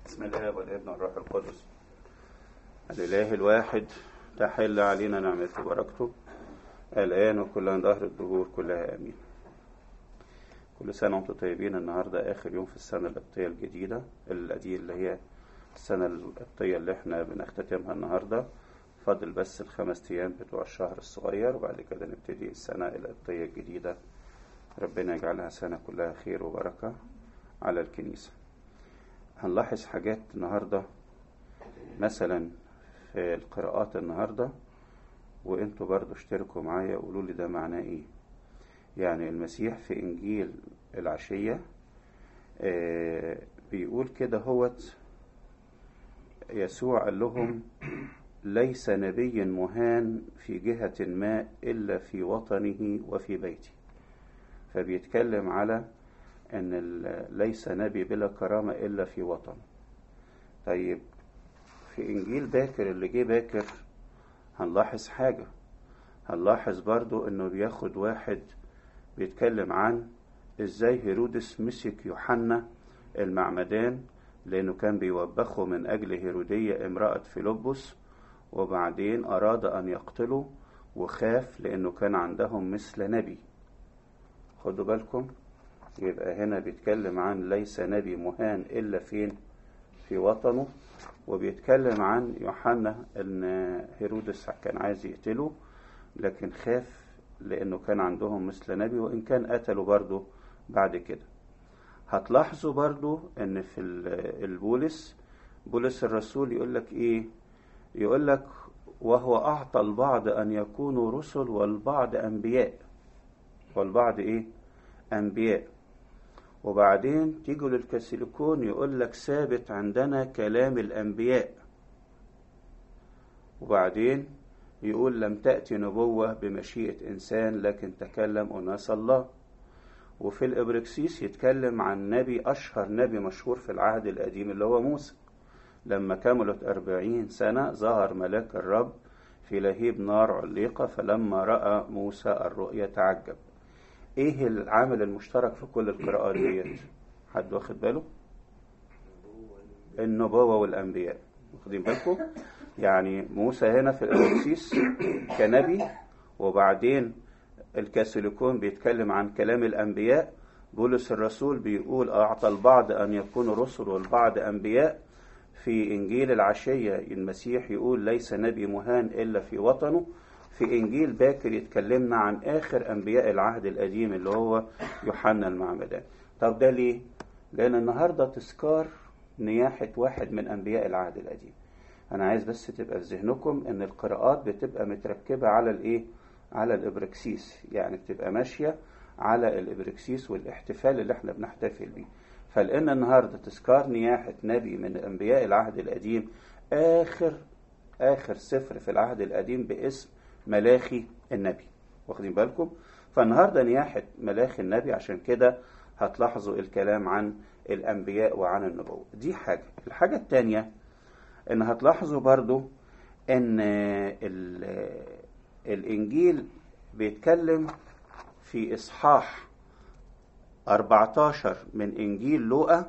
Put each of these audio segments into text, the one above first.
بسم الله والابن والروح القدس الإله الواحد تحل علينا نعمته وبركته الآن وكل ظهر الدهور كلها آمين كل سنة وانتم طيبين النهاردة آخر يوم في السنة القبطية الجديدة دي اللي هي السنة القبطية اللي احنا بنختتمها النهاردة فاضل بس الخمس أيام بتوع الشهر الصغير وبعد كده نبتدي السنة القبطية الجديدة ربنا يجعلها سنة كلها خير وبركة على الكنيسة هنلاحظ حاجات النهاردة مثلا في القراءات النهاردة وانتوا برضو اشتركوا معايا وقولوا لي ده معناه ايه يعني المسيح في انجيل العشية آه بيقول كده هوت يسوع قال لهم ليس نبي مهان في جهة ما إلا في وطنه وفي بيته فبيتكلم على أن ليس نبي بلا كرامة إلا في وطنه طيب في إنجيل باكر اللي جه باكر هنلاحظ حاجة هنلاحظ برضو أنه بياخد واحد بيتكلم عن إزاي هيرودس مسك يوحنا المعمدان لأنه كان بيوبخه من أجل هيرودية امرأة فيلبس وبعدين أراد أن يقتله وخاف لأنه كان عندهم مثل نبي خدوا بالكم يبقى هنا بيتكلم عن ليس نبي مهان إلا فين في وطنه وبيتكلم عن يوحنا ان هيرودس كان عايز يقتله لكن خاف لانه كان عندهم مثل نبي وان كان قتله برضه بعد كده هتلاحظوا برضه ان في البولس بولس الرسول يقول لك ايه يقول لك وهو اعطى البعض ان يكونوا رسل والبعض انبياء والبعض ايه انبياء وبعدين تيجوا للكسيليكون يقول لك ثابت عندنا كلام الأنبياء وبعدين يقول لم تأتي نبوة بمشيئة إنسان لكن تكلم أناس الله وفي الإبركسيس يتكلم عن نبي أشهر نبي مشهور في العهد القديم اللي هو موسى لما كملت أربعين سنة ظهر ملاك الرب في لهيب نار عليقة فلما رأى موسى الرؤيا تعجب ايه العامل المشترك في كل القراءات ديت حد واخد باله النبوة والأنبياء واخدين بالكم يعني موسى هنا في الأبوكسيس كنبي وبعدين الكاثوليكون بيتكلم عن كلام الأنبياء بولس الرسول بيقول أعطى البعض أن يكونوا رسل والبعض أنبياء في إنجيل العشية المسيح يقول ليس نبي مهان إلا في وطنه في إنجيل باكر يتكلمنا عن آخر أنبياء العهد القديم اللي هو يوحنا المعمدان طب ده ليه؟ لأن النهاردة تذكار نياحة واحد من أنبياء العهد القديم أنا عايز بس تبقى في ذهنكم إن القراءات بتبقى متركبة على الإيه؟ على الإبركسيس يعني بتبقى ماشية على الإبركسيس والاحتفال اللي احنا بنحتفل بيه فلأن النهاردة تذكار نياحة نبي من أنبياء العهد القديم آخر آخر سفر في العهد القديم باسم ملاخي النبي واخدين بالكم فالنهارده نياحة ملاخي النبي عشان كده هتلاحظوا الكلام عن الأنبياء وعن النبوة دي حاجة الحاجة التانية إن هتلاحظوا برضو إن الإنجيل بيتكلم في إصحاح 14 من إنجيل لوقا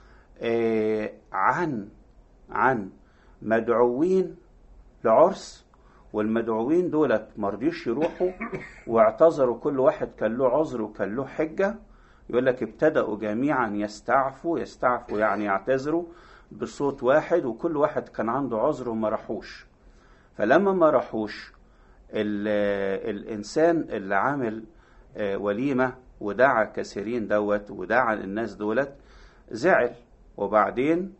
عن عن مدعوين لعرس والمدعوين دولت مرضيش يروحوا واعتذروا كل واحد كان له عذر وكان له حجة يقول لك ابتدأوا جميعا يستعفوا يستعفوا يعني يعتذروا بصوت واحد وكل واحد كان عنده عذر وما راحوش فلما ما راحوش الإنسان اللي عامل وليمة ودعا كثيرين دوت ودعا الناس دولت زعل وبعدين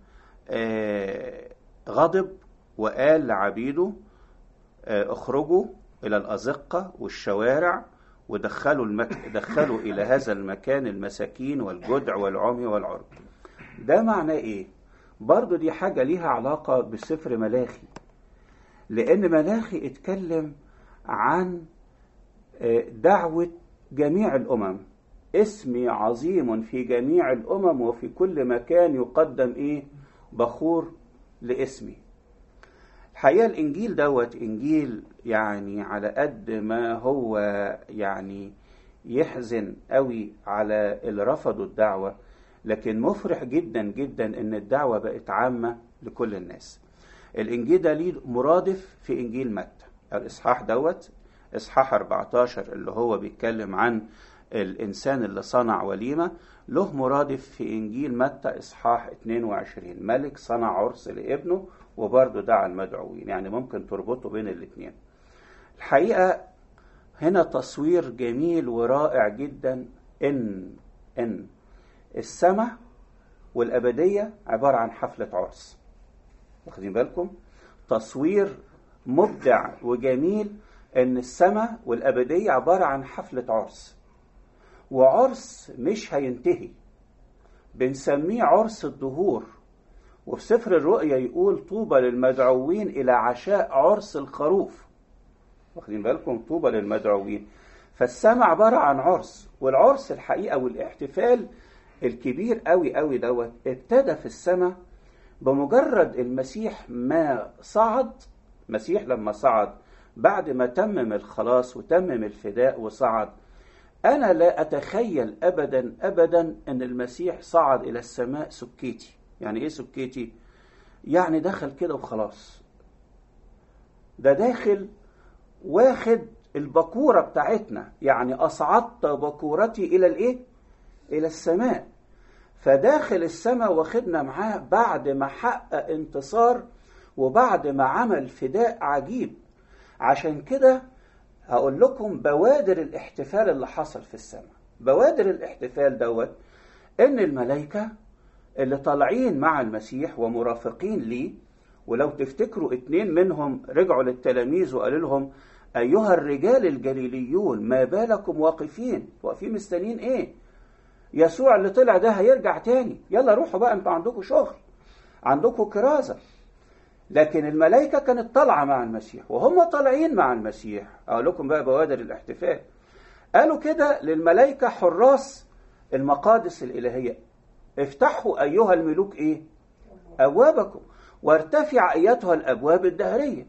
غضب وقال لعبيده اخرجوا إلى الأزقة والشوارع ودخلوا المك... دخلوا إلى هذا المكان المساكين والجدع والعمي والعرب ده معناه إيه؟ برضو دي حاجة ليها علاقة بسفر ملاخي لأن ملاخي اتكلم عن دعوة جميع الأمم اسمي عظيم في جميع الأمم وفي كل مكان يقدم إيه؟ بخور لاسمي الحقيقة الإنجيل دوت إنجيل يعني على قد ما هو يعني يحزن قوي على اللي رفضوا الدعوة لكن مفرح جدا جدا ان الدعوة بقت عامة لكل الناس الانجيل ده ليه مرادف في انجيل متى الاصحاح دوت اصحاح 14 اللي هو بيتكلم عن الانسان اللي صنع وليمه له مرادف في انجيل متى اصحاح 22 ملك صنع عرس لابنه وبرضه دعا المدعوين يعني ممكن تربطوا بين الاثنين الحقيقه هنا تصوير جميل ورائع جدا ان ان السماء والابديه عباره عن حفله عرس واخدين بالكم تصوير مبدع وجميل ان السماء والابديه عباره عن حفله عرس وعرس مش هينتهي بنسميه عرس الدهور وفي سفر الرؤيا يقول طوبى للمدعوين الى عشاء عرس الخروف واخدين بالكم طوبى للمدعوين فالسماء عباره عن عرس والعرس الحقيقه والاحتفال الكبير قوي قوي دوت ابتدى في السماء بمجرد المسيح ما صعد المسيح لما صعد بعد ما تمم الخلاص وتمم الفداء وصعد أنا لا أتخيل أبدا أبدا أن المسيح صعد إلى السماء سكيتي يعني إيه سكيتي؟ يعني دخل كده وخلاص ده داخل واخد البكورة بتاعتنا يعني أصعدت بكورتي إلى الإيه؟ إلى السماء فداخل السماء واخدنا معاه بعد ما حقق انتصار وبعد ما عمل فداء عجيب عشان كده هقول لكم بوادر الاحتفال اللي حصل في السماء بوادر الاحتفال دوت ان الملائكة اللي طالعين مع المسيح ومرافقين ليه ولو تفتكروا اتنين منهم رجعوا للتلاميذ وقالوا لهم ايها الرجال الجليليون ما بالكم واقفين واقفين مستنيين ايه يسوع اللي طلع ده هيرجع تاني يلا روحوا بقى انتوا عندكم شغل عندكم كرازة لكن الملائكة كانت طالعة مع المسيح وهم طالعين مع المسيح أقول لكم بقى بوادر الاحتفال قالوا كده للملائكة حراس المقادس الإلهية افتحوا أيها الملوك إيه أبوابكم وارتفع أيتها الأبواب الدهرية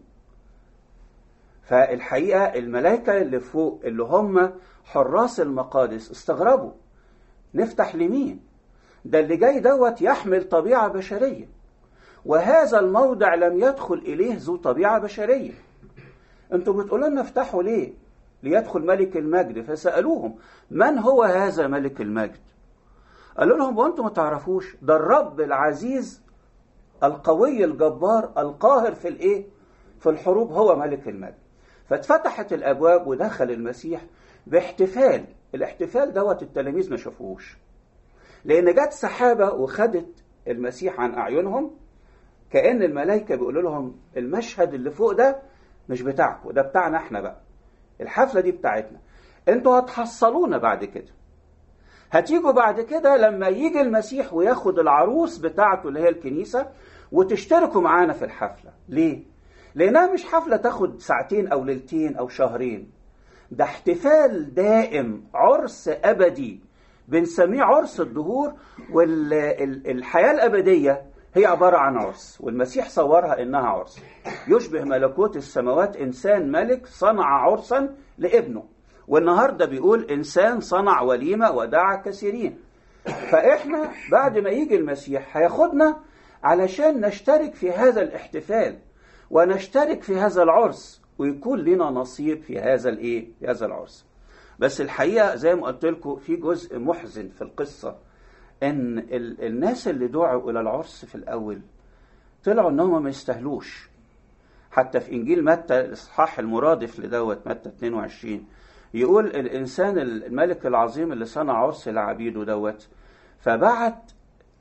فالحقيقة الملائكة اللي فوق اللي هم حراس المقادس استغربوا نفتح لمين ده اللي جاي دوت يحمل طبيعة بشرية وهذا الموضع لم يدخل إليه ذو طبيعة بشرية انتوا بتقولوا لنا افتحوا ليه ليدخل ملك المجد فسألوهم من هو هذا ملك المجد قالوا لهم وانتم ما تعرفوش ده الرب العزيز القوي الجبار القاهر في الايه في الحروب هو ملك المجد فاتفتحت الابواب ودخل المسيح باحتفال الاحتفال دوت التلاميذ ما شافوهوش لان جت سحابه وخدت المسيح عن اعينهم كان الملائكه بيقولوا لهم المشهد اللي فوق ده مش بتاعكم ده بتاعنا احنا بقى الحفله دي بتاعتنا انتوا هتحصلونا بعد كده هتيجوا بعد كده لما يجي المسيح وياخد العروس بتاعته اللي هي الكنيسه وتشتركوا معانا في الحفله ليه لانها مش حفله تاخد ساعتين او ليلتين او شهرين ده احتفال دائم عرس ابدي بنسميه عرس الدهور والحياه الابديه هي عباره عن عرس والمسيح صورها انها عرس يشبه ملكوت السماوات انسان ملك صنع عرسا لابنه والنهارده بيقول انسان صنع وليمه ودعا كثيرين فاحنا بعد ما يجي المسيح هياخدنا علشان نشترك في هذا الاحتفال ونشترك في هذا العرس ويكون لنا نصيب في هذا الايه في هذا العرس بس الحقيقه زي ما قلت لكم في جزء محزن في القصه ان ال الناس اللي دعوا الى العرس في الاول طلعوا انهم ما يستاهلوش حتى في انجيل متى الاصحاح المرادف لدوت متى 22 يقول الانسان الملك العظيم اللي صنع عرس لعبيده دوت فبعت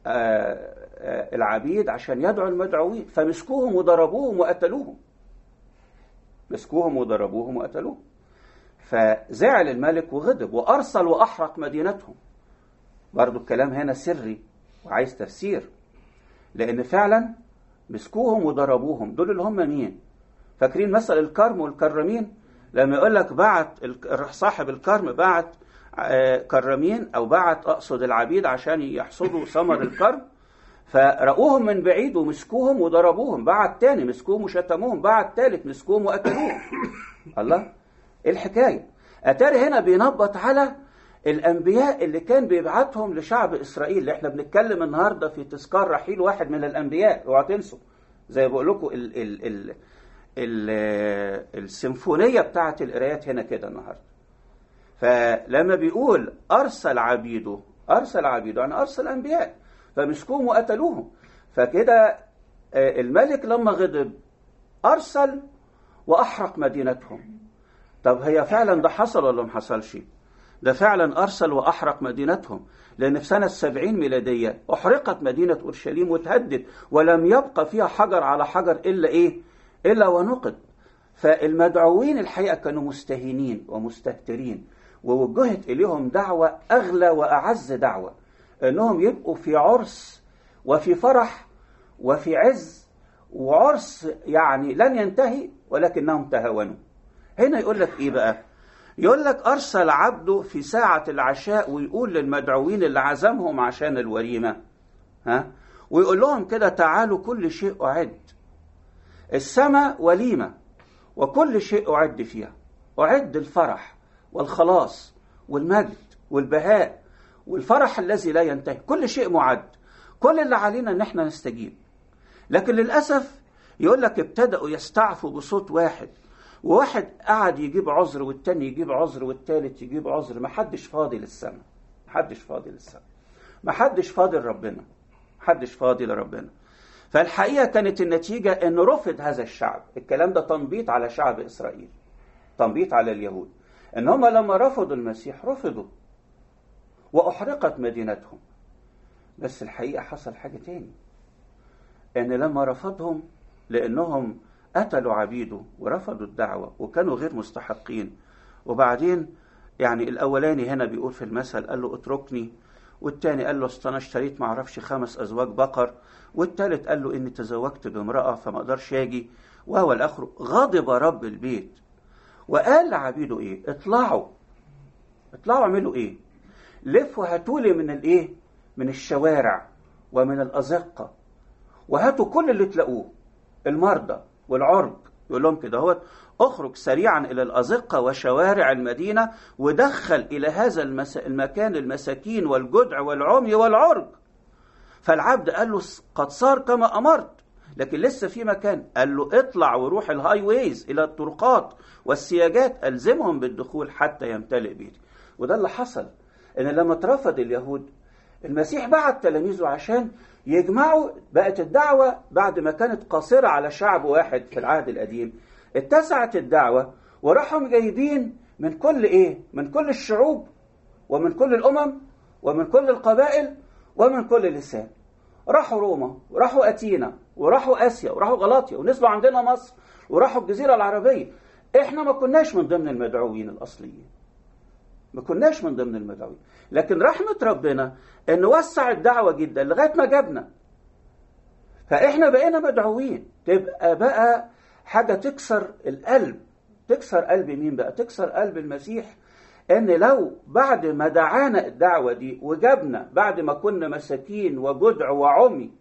العبيد عشان يدعوا المدعوين فمسكوهم وضربوهم وقتلوهم مسكوهم وضربوهم وقتلوهم فزعل الملك وغضب وارسل واحرق مدينتهم برضو الكلام هنا سري وعايز تفسير لان فعلا مسكوهم وضربوهم دول اللي هم مين فاكرين مثل الكرم والكرمين لما يقول لك بعت صاحب الكرم بعت كرمين او بعت اقصد العبيد عشان يحصدوا ثمر الكرم فرأوهم من بعيد ومسكوهم وضربوهم بعت تاني مسكوهم وشتموهم بعت تالت مسكوهم وقتلوهم الله ايه الحكايه اتاري هنا بينبط على الأنبياء اللي كان بيبعتهم لشعب إسرائيل اللي احنا بنتكلم النهاردة في تذكار رحيل واحد من الأنبياء اوعوا تنسوا زي ما بقول لكم ال ال ال ال السيمفونية بتاعت القرايات هنا كده النهاردة فلما بيقول أرسل عبيده أرسل عبيده يعني أرسل أنبياء فمسكوهم وقتلوهم فكده الملك لما غضب أرسل وأحرق مدينتهم طب هي فعلا ده حصل ولا ما حصلش ده فعلا أرسل وأحرق مدينتهم لأن في سنة السبعين ميلادية أحرقت مدينة أورشليم وتهدد ولم يبقى فيها حجر على حجر إلا إيه إلا ونقد فالمدعوين الحقيقة كانوا مستهينين ومستهترين ووجهت إليهم دعوة أغلى وأعز دعوة أنهم يبقوا في عرس وفي فرح وفي عز وعرس يعني لن ينتهي ولكنهم تهاونوا هنا يقول لك إيه بقى يقول لك أرسل عبده في ساعة العشاء ويقول للمدعوين اللي عزمهم عشان الوليمة ها ويقول لهم كده تعالوا كل شيء أعد السماء وليمة وكل شيء أعد فيها أعد الفرح والخلاص والمجد والبهاء والفرح الذي لا ينتهي كل شيء معد كل اللي علينا ان احنا نستجيب لكن للاسف يقول لك ابتدأوا يستعفوا بصوت واحد وواحد قعد يجيب عذر والتاني يجيب عذر والتالت يجيب عذر ما حدش فاضي للسماء ما حدش فاضي للسماء ما حدش فاضي لربنا ما حدش فاضي لربنا فالحقيقة كانت النتيجة أنه رفض هذا الشعب الكلام ده تنبيط على شعب إسرائيل تنبيط على اليهود ان هم لما رفضوا المسيح رفضوا واحرقت مدينتهم بس الحقيقه حصل حاجه تاني ان لما رفضهم لانهم قتلوا عبيده ورفضوا الدعوه وكانوا غير مستحقين وبعدين يعني الاولاني هنا بيقول في المثل قال له اتركني والتاني قال له اصل انا اشتريت معرفش خمس ازواج بقر والتالت قال له اني تزوجت بامراه فما اقدرش اجي وهو الاخر غضب رب البيت وقال لعبيده ايه اطلعوا اطلعوا اعملوا ايه لفوا هاتوا لي من الايه من الشوارع ومن الازقه وهاتوا كل اللي تلاقوه المرضى والعرج يقول لهم كده هو اخرج سريعا الى الازقه وشوارع المدينه ودخل الى هذا المس... المكان المساكين والجدع والعمي والعرج فالعبد قال له قد صار كما امرت لكن لسه في مكان قال له اطلع وروح الهاي ويز الى الطرقات والسياجات الزمهم بالدخول حتى يمتلئ بيتي وده اللي حصل ان لما اترفض اليهود المسيح بعت تلاميذه عشان يجمعوا بقت الدعوه بعد ما كانت قاصره على شعب واحد في العهد القديم اتسعت الدعوه وراحوا جايبين من كل ايه من كل الشعوب ومن كل الامم ومن كل القبائل ومن كل لسان راحوا روما وراحوا أتينا وراحوا آسيا وراحوا غلاطيا ونزلوا عندنا مصر وراحوا الجزيرة العربية احنا ما كناش من ضمن المدعوين الأصليين ما كناش من ضمن المدعوين لكن رحمة ربنا ان وسع الدعوة جدا لغاية ما جابنا فاحنا بقينا مدعوين تبقى بقى حاجة تكسر القلب تكسر قلب مين بقى تكسر قلب المسيح ان لو بعد ما دعانا الدعوة دي وجابنا بعد ما كنا مساكين وجدع وعمي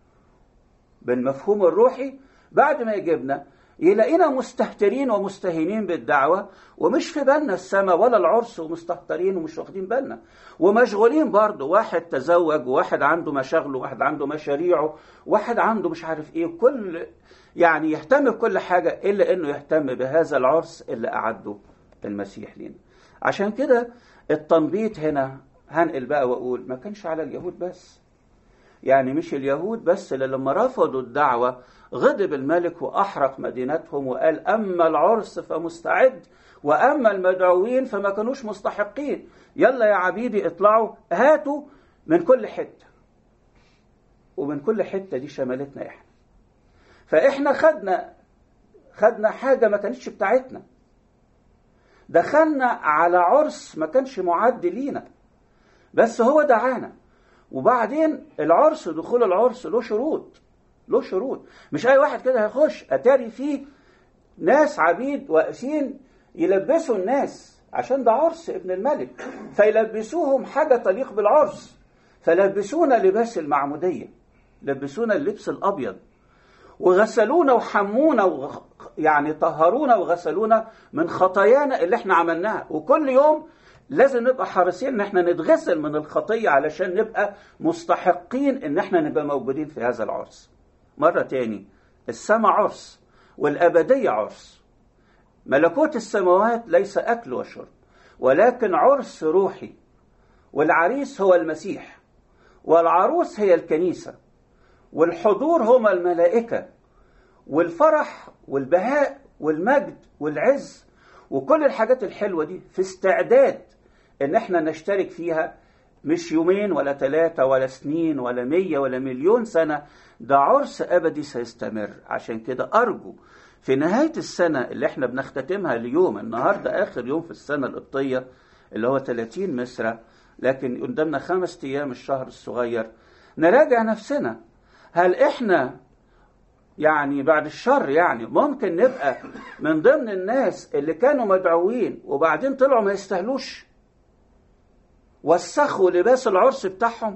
بالمفهوم الروحي بعد ما يجيبنا يلاقينا مستهترين ومستهينين بالدعوة ومش في بالنا السماء ولا العرس ومستهترين ومش واخدين بالنا ومشغولين برضه واحد تزوج وواحد عنده مشاغله واحد عنده مشاريعه واحد عنده مش عارف ايه كل يعني يهتم بكل حاجة إلا إنه يهتم بهذا العرس اللي أعده المسيح لنا عشان كده التنبيط هنا هنقل بقى واقول ما كانش على اليهود بس يعني مش اليهود بس اللي لما رفضوا الدعوة غضب الملك وأحرق مدينتهم وقال أما العرس فمستعد وأما المدعوين فما كانوش مستحقين يلا يا عبيدي اطلعوا هاتوا من كل حتة ومن كل حتة دي شمالتنا احنا فاحنا خدنا خدنا حاجة ما كانتش بتاعتنا دخلنا على عرس ما كانش معد لينا بس هو دعانا وبعدين العرس دخول العرس له شروط له شروط مش اي واحد كده هيخش اتاري فيه ناس عبيد واقفين يلبسوا الناس عشان ده عرس ابن الملك فيلبسوهم حاجه تليق بالعرس فلبسونا لباس المعموديه لبسونا اللبس الابيض وغسلونا وحمونا وغ... يعني طهرونا وغسلونا من خطايانا اللي احنا عملناها وكل يوم لازم نبقى حريصين ان احنا نتغسل من الخطية علشان نبقى مستحقين ان احنا نبقى موجودين في هذا العرس مرة تاني السماء عرس والأبدية عرس ملكوت السماوات ليس أكل وشرب ولكن عرس روحي والعريس هو المسيح والعروس هي الكنيسة والحضور هما الملائكة والفرح والبهاء والمجد والعز وكل الحاجات الحلوة دي في استعداد ان احنا نشترك فيها مش يومين ولا ثلاثة ولا سنين ولا مية ولا مليون سنة ده عرس أبدي سيستمر عشان كده أرجو في نهاية السنة اللي احنا بنختتمها اليوم النهاردة آخر يوم في السنة القبطية اللي هو 30 مصرة لكن قدامنا خمس أيام الشهر الصغير نراجع نفسنا هل احنا يعني بعد الشر يعني ممكن نبقى من ضمن الناس اللي كانوا مدعوين وبعدين طلعوا ما يستاهلوش وسخوا لباس العرس بتاعهم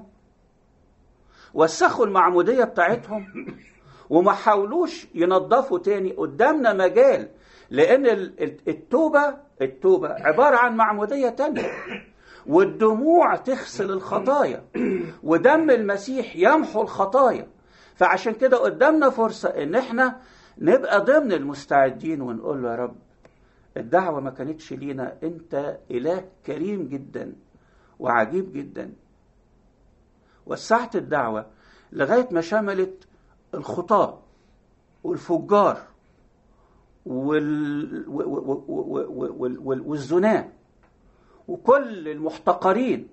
وسخوا المعمودية بتاعتهم وما حاولوش ينظفوا تاني قدامنا مجال لأن التوبة التوبة عبارة عن معمودية تانية والدموع تغسل الخطايا ودم المسيح يمحو الخطايا فعشان كده قدامنا فرصة ان احنا نبقى ضمن المستعدين ونقول له يا رب الدعوة ما كانتش لينا انت اله كريم جدا وعجيب جدا وسعت الدعوة لغاية ما شملت الخطاة والفجار وال... والزناة وكل المحتقرين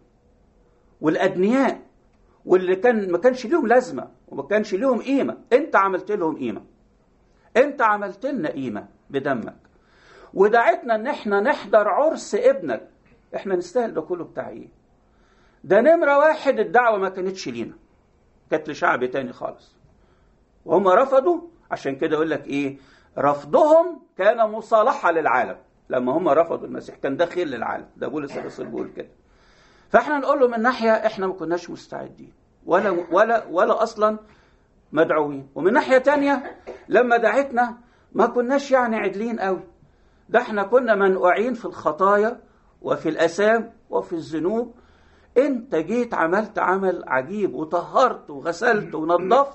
والأدنياء واللي كان ما كانش ليهم لازمة وما كانش ليهم قيمة انت عملت لهم قيمة انت عملت لنا قيمة بدمك ودعتنا ان احنا نحضر عرس ابنك احنا نستاهل ده كله بتاع ايه ده نمرة واحد الدعوة ما كانتش لينا كانت لشعب تاني خالص وهم رفضوا عشان كده يقول لك ايه رفضهم كان مصالحة للعالم لما هم رفضوا المسيح كان ده خير للعالم ده بولس الرسول بيقول كده فاحنا نقول له من ناحية احنا ما كناش مستعدين ولا ولا ولا اصلا مدعوين ومن ناحية تانية لما دعتنا ما كناش يعني عدلين قوي ده احنا كنا منقوعين في الخطايا وفي الأسام وفي الذنوب انت جيت عملت عمل عجيب وطهرت وغسلت ونظفت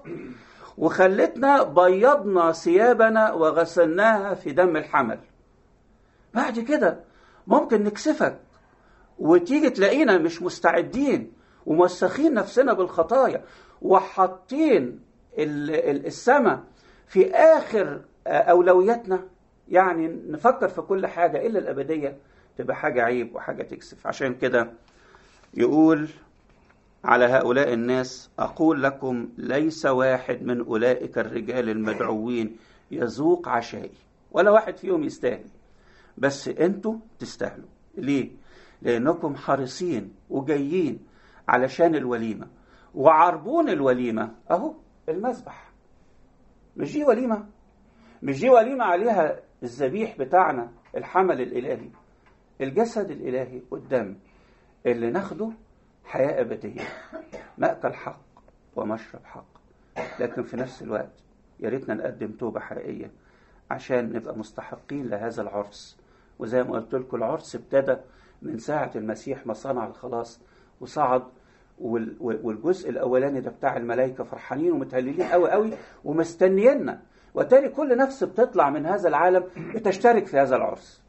وخلتنا بيضنا ثيابنا وغسلناها في دم الحمل بعد كده ممكن نكسفك وتيجي تلاقينا مش مستعدين وموسخين نفسنا بالخطايا وحاطين السماء في آخر أولوياتنا يعني نفكر في كل حاجة إلا الأبدية تبقى حاجة عيب وحاجة تكسف عشان كده يقول على هؤلاء الناس أقول لكم ليس واحد من أولئك الرجال المدعوين يذوق عشائي ولا واحد فيهم يستاهل بس أنتوا تستاهلوا ليه؟ لأنكم حريصين وجايين علشان الوليمة وعربون الوليمة أهو المذبح مش دي وليمة مش دي وليمة عليها الذبيح بتاعنا الحمل الإلهي الجسد الإلهي والدم اللي ناخده حياة أبدية مأكل حق ومشرب حق لكن في نفس الوقت يا ريتنا نقدم توبة حقيقية عشان نبقى مستحقين لهذا العرس وزي ما قلت لكم العرس ابتدى من ساعة المسيح ما صنع الخلاص وصعد والجزء الأولاني ده بتاع الملائكة فرحانين ومتهللين قوي قوي ومستنينا وتالي كل نفس بتطلع من هذا العالم بتشترك في هذا العرس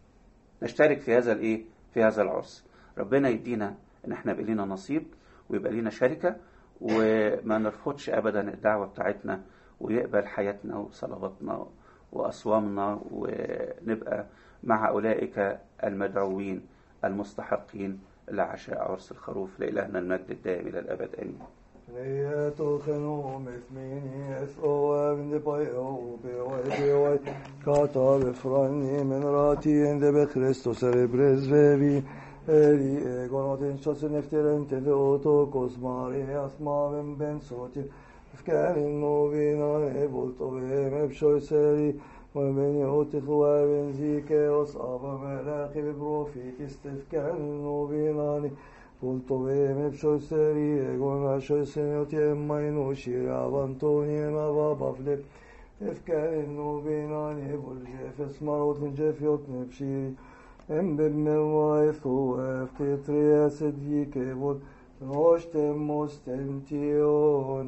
نشترك في هذا الايه في هذا العرس ربنا يدينا ان احنا يبقى لنا نصيب ويبقى لنا شركه وما نرفضش ابدا الدعوه بتاعتنا ويقبل حياتنا وصلواتنا واصوامنا ونبقى مع اولئك المدعوين المستحقين لعشاء عرس الخروف لإلهنا المجد الدائم إلى الأبد آمين Leetogenom efmini efroem de bayo beoy beoy kata befrani men rati de be Christos erebrez vevi eri egonotin çosun efteren tele oto kosmari asmavem ben sotin efkanin novina ebulto ve mebşoy seri ومن يؤتخوا من زيك وصاب ملاقي ببروفيك استفكان وبيناني قلت بهم بشو سري قلنا شو سنوتي ماينو شيرا بانتوني ما بابا فليب افكار انو بيناني بولجيف اسمروت جيف يوتني بشيري em bim me vai thu efte tres et dike vod nostem ostentione